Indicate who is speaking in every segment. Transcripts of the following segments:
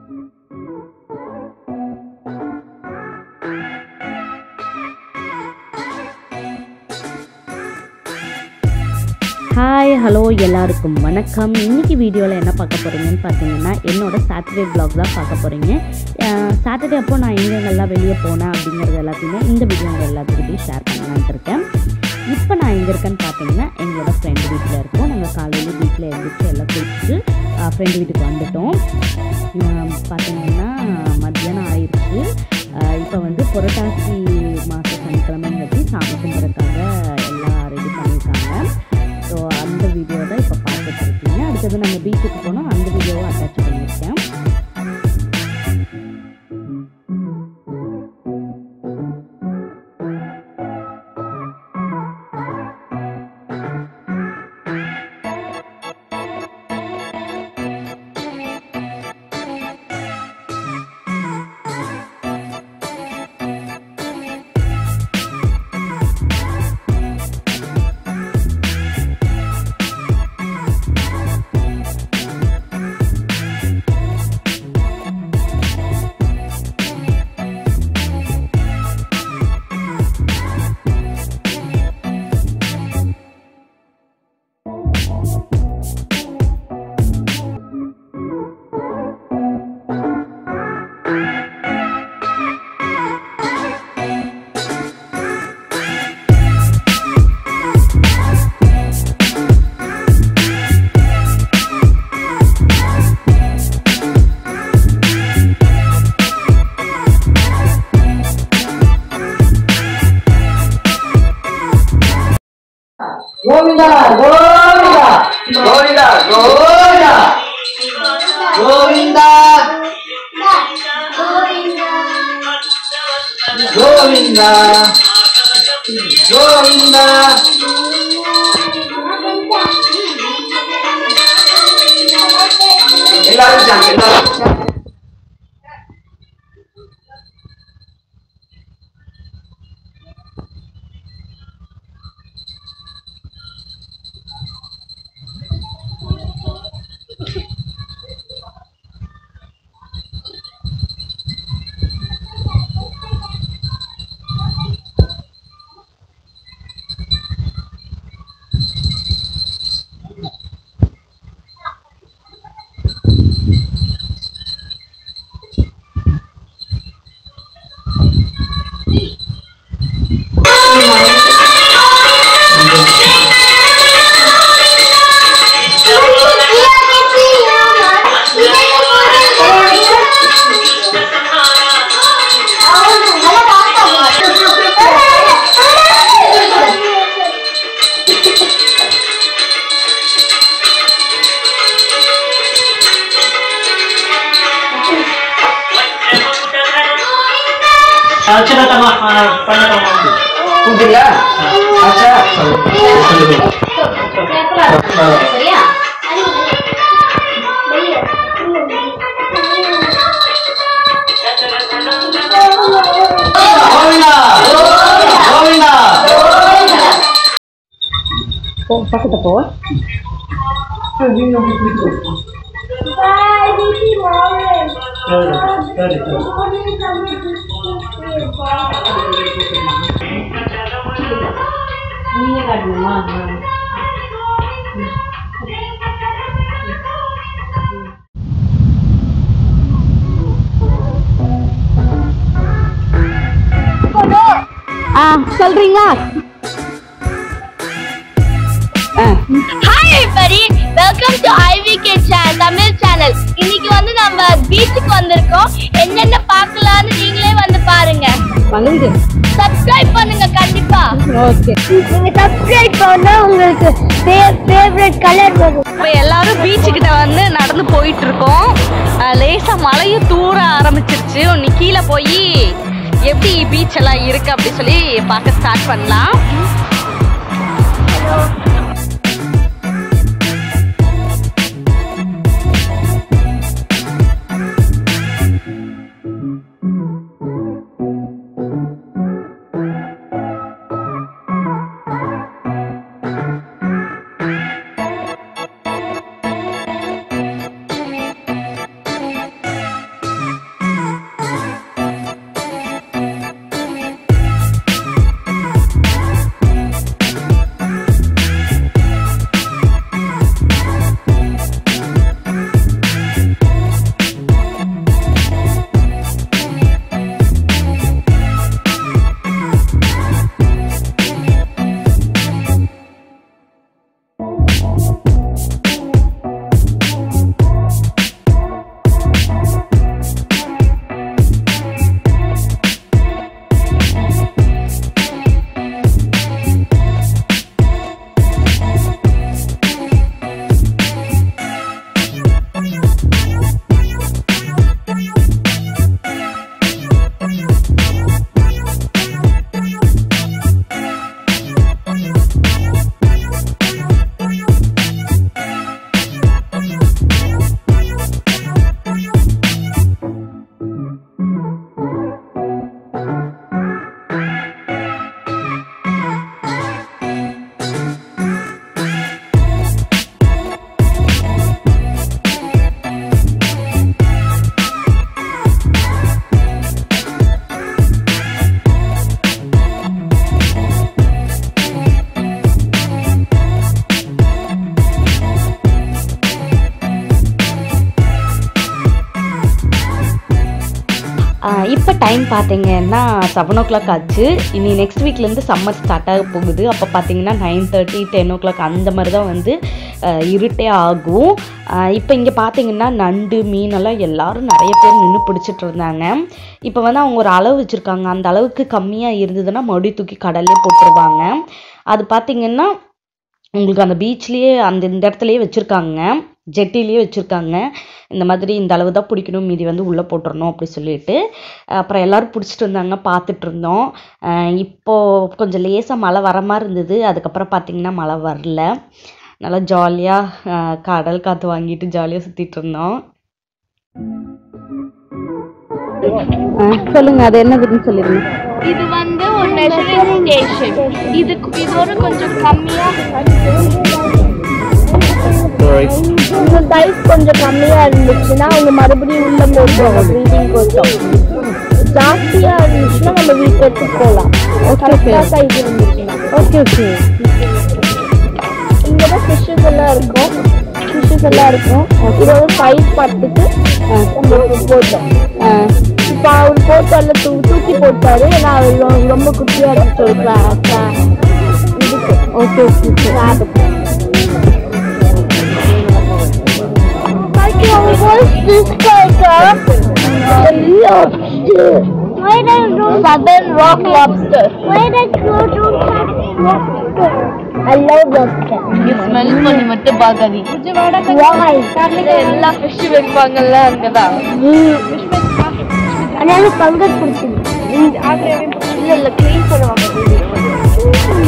Speaker 1: Hi hello எல்லாருக்கும் வணக்கம் இன்னைக்கு வீடியோவில் என்ன பார்க்க போகிறீங்கன்னு பார்த்தீங்கன்னா என்னோட சாட்டர்டே vlog தான் பார்க்க போகிறீங்க சாட்டர்டே அப்போ நான் எங்கெங்கெல்லாம் வெளியே போனேன் அப்படிங்கிறது எல்லாத்தையுமே இந்த வீடியோ உங்கள் எல்லாத்துக்கிட்டையும் ஷேர் பண்ணலான்ட்டு இருக்கேன் இப்போ நான் எங்கே இருக்கேன்னு பார்த்தீங்கன்னா எங்களோட ஃப்ரெண்டு வீட்டில் இருக்கோம் நாங்கள் காலையில் வீட்டில் எழுந்திரிச்சு எல்லாம் குளிச்சுட்டு ஃப்ரெண்டு வீட்டுக்கு வந்துட்டோம் ஆஹ் பார்த்தீங்கன்னா மத்தியானம் ஆயிடுச்சு இப்போ வந்து புரட்டாசி மாத சனிக்கிழமைங்காட்டி சாமி கும்பிட்றதுக்காக எல்லாம் ரெடி பண்ணியிருக்காங்க ஸோ அந்த வீடியோ தான் இப்போ பார்த்துட்டு இருக்கீங்க அடுத்தது நம்ம பீச்சுக்கு போனோம் அந்த வீடியோவை அட்டாச் பண்ணியிருக்கேன்
Speaker 2: గోవింద గోవింద గోవింద గోవింద గోవింద గోవింద గోవింద எல்லாரும் சாங்க எல்லாரும்
Speaker 3: சின்ன தம்மா பண்ண தம்மா
Speaker 2: கூப்பிட்டீங்களா ஆச்சா
Speaker 4: சரியா
Speaker 2: கோவிந்தா கோவிந்தா
Speaker 1: போ பக்கத்தை போ
Speaker 3: சரி சரி
Speaker 1: ஆ சொல்கிறீங்களா
Speaker 4: hi everybody welcome to IVK channel Tamil channel இன்னைக்கு வந்து நம்ம பீச்சுக்கு வந்திருக்கோம் என்னென்ன பார்க்கலாம்னு நீங்களே வந்து பாருங்க
Speaker 1: வந்து
Speaker 4: சப்ஸ்கிரைப் பண்ணுங்க கண்டிப்பா
Speaker 1: ஓகே
Speaker 4: நீங்க சப்ஸ்கிரைப் பண்ணா உங்களுக்கு ஃபேவரட் கலர் வரும்
Speaker 5: இப்போ எல்லாரும் பீச்சு கிட்ட வந்து நடந்து போயிட்டு இருக்கோம் அஹ் லேசா மழையும் தூர ஆரம்பிச்சிருச்சு நீ கீழே போய் எப்படி பீச் எல்லாம் இருக்கு அப்படி சொல்லி பார்க்க ஸ்டார்ட் பண்ணலாம்
Speaker 1: இப்போ டைம் பார்த்தீங்கன்னா செவன் ஓ கிளாக் ஆச்சு இனி நெக்ஸ்ட் வீக்லேருந்து சம்மர் ஸ்டார்ட் ஆக போகுது அப்போ பார்த்தீங்கன்னா nine thirty ten o'clock அந்த மாதிரி தான் வந்து அஹ், இருட்டே ஆகும் இப்போ இங்கே பார்த்தீங்கன்னா நண்டு மீனெல்லாம் எல்லாரும் நிறைய பேர் நின்று பிடிச்சிட்டு இருந்தாங்க இப்போ வந்து அவங்க ஒரு அளவு வச்சுருக்காங்க அந்த அளவுக்கு கம்மியாக இருந்ததுன்னா மறுபடியும் தூக்கி கடல்லே போட்டுருவாங்க அது பார்த்தீங்கன்னா உங்களுக்கு அந்த பீச்லேயே அந்த இந்த இடத்துலையே வச்சுருக்காங்க ஜெட்டிலேயே வச்சுருக்காங்க இந்த மாதிரி இந்த அளவு தான் பிடிக்கணும் மீதி வந்து உள்ளே போட்டுறணும் அப்படி சொல்லிட்டு அப்புறம் எல்லோரும் பிடிச்சிட்டு இருந்தாங்க பார்த்துட்டு இருந்தோம் அஹ் இப்போ கொஞ்சம் லேசாக மழை வர மாதிரி இருந்தது அதுக்கப்புறம் பார்த்தீங்கன்னா மழை வரல நல்லா ஜாலியாக கடல் காற்று வாங்கிட்டு ஜாலியாக சுற்றிட்டு இருந்தோம் சொல்லுங்க அது என்னதுன்னு சொல்லிடுங்க
Speaker 4: இது வந்து ஒரு மெஷரிங் ஸ்டேஷன் இதுக்கு இதோட கொஞ்சம் கம்மியா இந்த சைஸ் கொஞ்சம் கம்மியா இருந்துச்சுன்னா அவங்க மறுபடியும் உள்ள போட்டுருவாங்க ப்ரீதிங் கோசம் ஜாஸ்தியா இருந்துச்சுன்னா நம்ம வீட்டுக்கு எடுத்துட்டு போகலாம் கரெக்டா சைஸ் இருந்துச்சுன்னா
Speaker 1: ஓகே ஓகே
Speaker 4: இங்க தான் ஃபிஷ்ஷஸ் எல்லாம் இருக்கும் ஃபிஷ்ஷஸ் எல்லாம் இருக்கும் இதோட சைஸ் பார்த்துட்டு உங்களுக்கு போட்டோம் இப்போ அவர் போட்டார்ல தூ தூக்கி போட்டாரு ஏன்னா அவர் ரொ- ரொம்ப குட்டியா இருந்துச்சு ஒரு cla- cla- இதுக்கு okay okay Southern rock lobster. Why did you do lobster? I love lobster.
Speaker 5: Smell பண்ணி மட்டும் பார்க்காதீ
Speaker 4: Why?
Speaker 5: எல்லா ஃபிஷ் வைப்பாங்கல்ல அங்கதான்
Speaker 4: அதனால பங்கர் கொடுத்துருங்க
Speaker 5: இல்ல இல்ல க்ளீன் பண்ணுவாங்க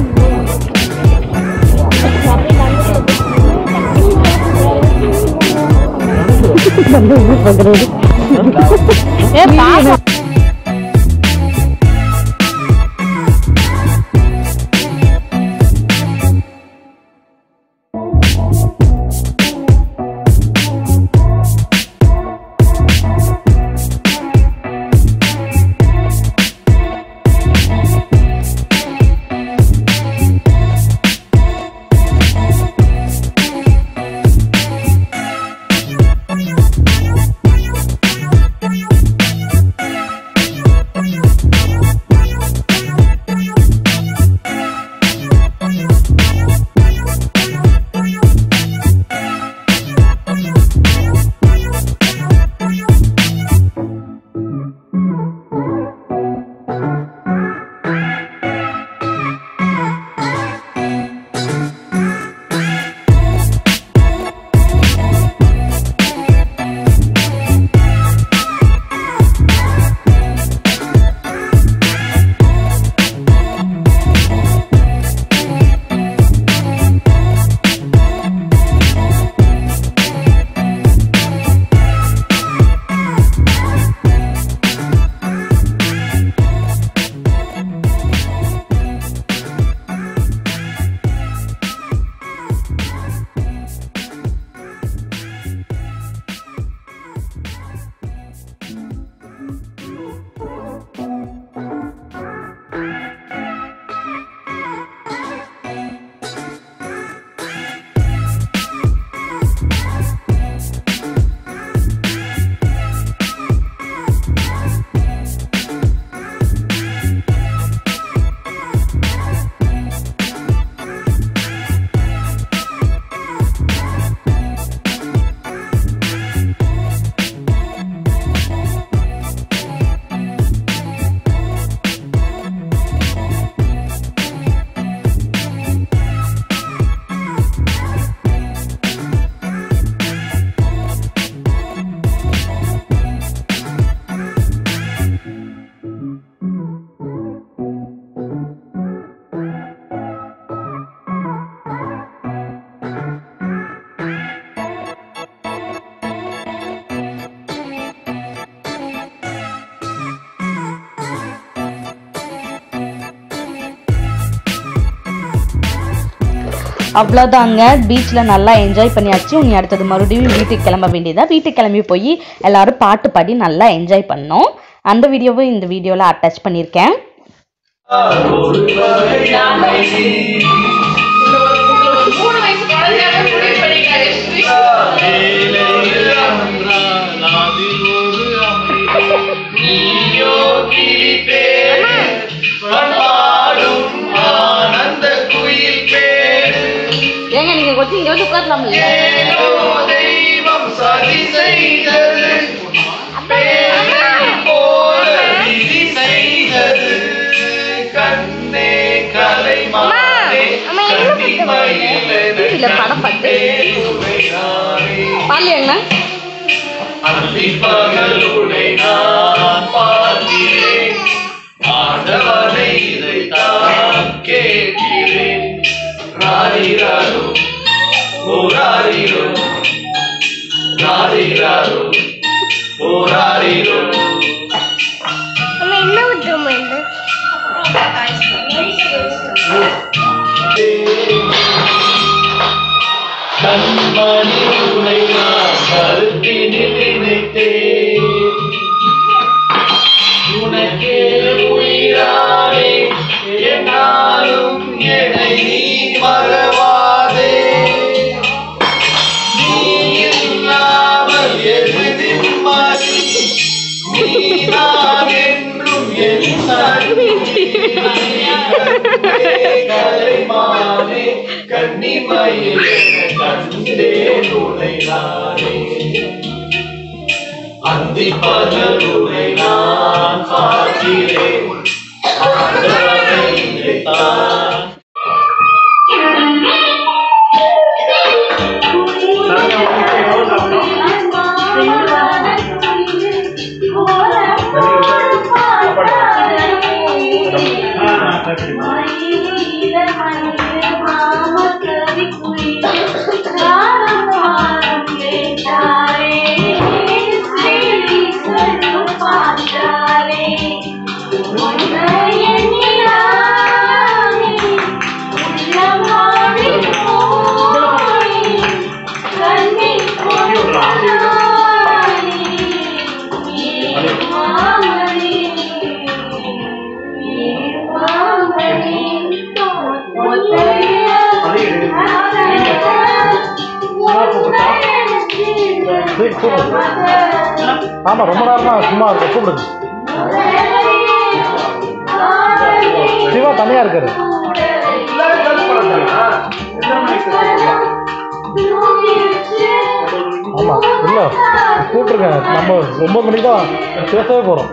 Speaker 1: அவ்வளோதாங்க பீச்சில் நல்லா என்ஜாய் பண்ணியாச்சு உனி அடுத்தது மறுபடியும் வீட்டுக்கு கிளம்ப வேண்டியதா வீட்டுக்கு கிளம்பி போய் எல்லாரும் பாட்டு பாடி நல்லா என்ஜாய் பண்ணோம் அந்த வீடியோவும் இந்த வீடியோவில் அட்டாச் பண்ணியிருக்கேன்
Speaker 3: அதில் ஒரு அமைதி
Speaker 5: வந்து உட்காரலாம்ல
Speaker 6: தெய்வம் சதி செய்தது பேய் போல விதி செய்தது கண்ணே கலைமானே
Speaker 5: இல்ல படம் பார்த்து பாலியாங்கண்ணா
Speaker 6: அந்திப்பகலுடை நான் பார்க்கிறேன் ஆண்டவனை இதைத்தான் கேட்கிறேன் ராரிராரோ ஓராரிரோ ராரிராரோ ஓராரிரோ கண்மணி உனை நான் கருத்தினில் நினைத்தேன் உனக்கே உயிரானே என்னாலும் என்னை நீ மறவாதே நீ இல்லாமல் எது நிம்மதி நீ நான் என்றும் என் கலைமானே கன்னிமயிலே கண்டே உனை நானே அந்தி பகலுனை நான் பார்க்கிறேன் ஆண்டவனை இதைத்தான்
Speaker 7: ஆமா ரொம்ப நேரமா சும்மா இருக்கு கூப்பிடுங்க சிவா தனியா இருக்காரு ஆமா இல்ல கூப்பிட்டுருங்க நம்ம ஒன்பது மணிக்கு தான் பேசவே போறோம்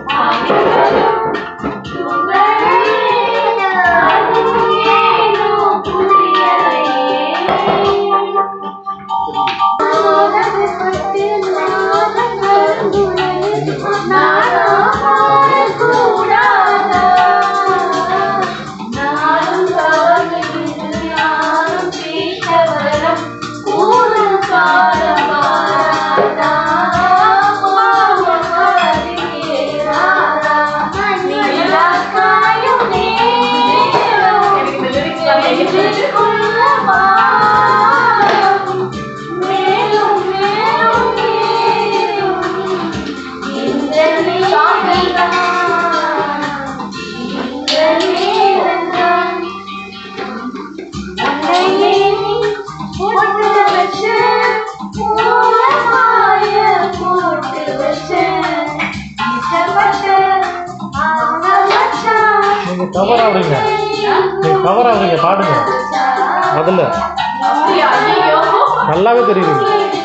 Speaker 7: நீங்க கவர் ஆகுறீங்க நீங்க கவர் ஆகுறீங்க பாடுங்க முதல்ல நல்லாவே தெரியுது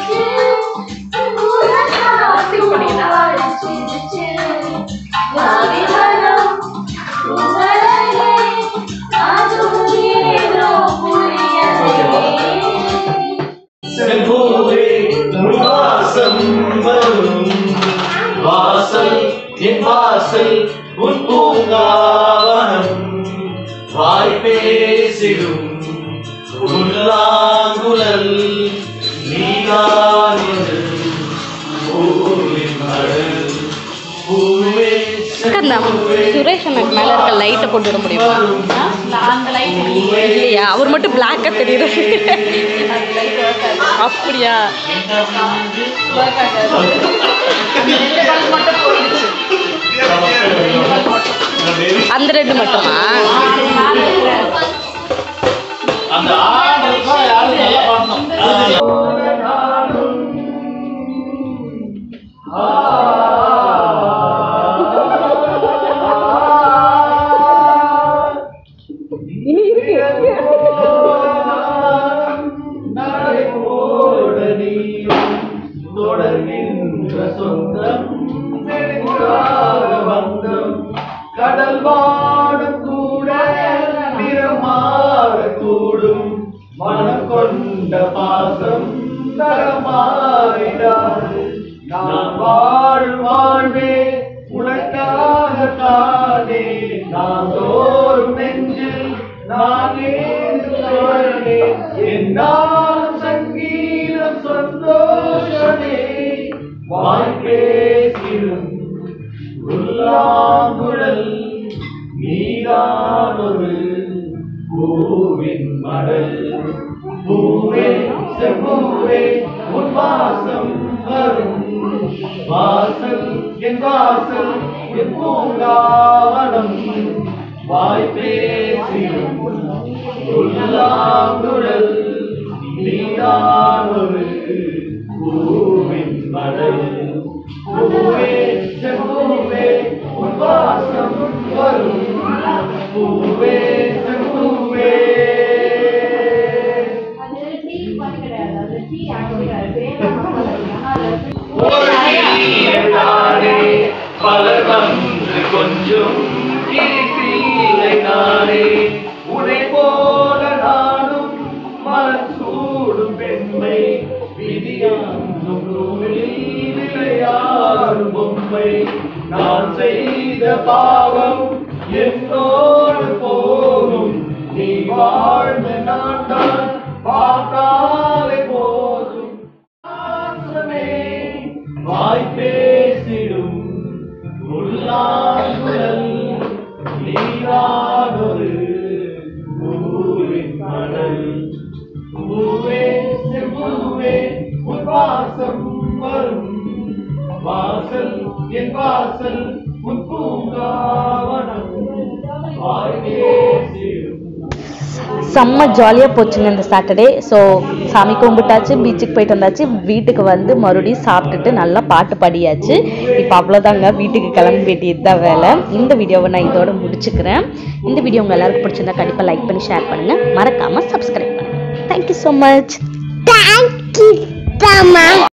Speaker 6: செம்பூவே உன்வாசம் வரும் வாசல் என் வாசல் உன் பூங்காவனம் வாய் பேசிடும் உள்ளாங்குழல் நீதான் என்று பூவின் மடல் பூவே
Speaker 5: அக்கா, சுரேஷ் அண்ணனுக்கு மேல இருக்க லைட்டை போட்டு விட முடியுமா இல்லையா அவர் மட்டும் பிளாக்கா தெரியுது அப்படியா அந்த ரெண்டு மட்டுமா
Speaker 6: அந்த ஆடல் யாரும் நல்லா பாடணும் நெடுங்கால பந்தம் கடல் வானம் கூட நிறமாறக்கூடும் மனம் கொண்ட பாசம் தரமாறிடாது நான் வாழும் வாழ்வே உனக்காகத்தானே நான் தோறும் நெஞ்சில் நான் ஏந்துகிறேனே. என்னாலும் சங்கீதம் சந்தோஷமே வாய்ப்பேசிடும் உள்ளாங்குழல் நீதான் ஒரு பூவின் மடல் பூவே செம்பூவே உன் வாசம் வரும் வாசல் என் வாசல் என் பூங்காவனம் வாய்ப்பேசிடும் உள்ளாங்குழல் நீதான் ஒரு பூவின் மடல் பூவே செம்பூவே உன் வாசம் வரும் பூவே செம்பூவே தானே பலர் வந்து கொஞ்சம் இல்லை நானே உனை போல நானும் மலர் சூடும் பெண்மை விதியானும் நூலில் விளையாடும் பொம்மை நான் செய்த பாவம் என்னோடு போகும் நீ வாழ்ந்த நான் தான் பார்த்தாலே போதும் வாசமே வாய்ப்பேசிடும் உள்ளாங்குழல் நீரானொரு பூவின் மணல் பூவே செம்பூவே உன் வாசம் வரும் வாசல் என் வாசல் உன் பூங்காவனம் வாய்ப்பேசிடும்
Speaker 1: செம்ம ஜாலியாக போச்சுங்க இந்த சாட்டர்டே ஸோ சாமி கும்பிட்டாச்சு பீச்சுக்கு போயிட்டு வந்தாச்சு வீட்டுக்கு வந்து மறுபடியும் சாப்பிட்டுட்டு நல்லா பாட்டு பாடியாச்சு இப்போ அவ்வளோதாங்க வீட்டுக்கு கிளம்பி வேண்டியது தான் வேலை இந்த வீடியோவை நான் இதோட முடிச்சுக்கிறேன் இந்த வீடியோ உங்கள் எல்லாருக்கும் பிடிச்சிருந்தா கண்டிப்பாக லைக் பண்ணி ஷேர் பண்ணுங்கள் மறக்காமல் சப்ஸ்கிரைப் பண்ணுங்கள் தேங்க்யூ ஸோ மச்
Speaker 4: தேங்க்யூ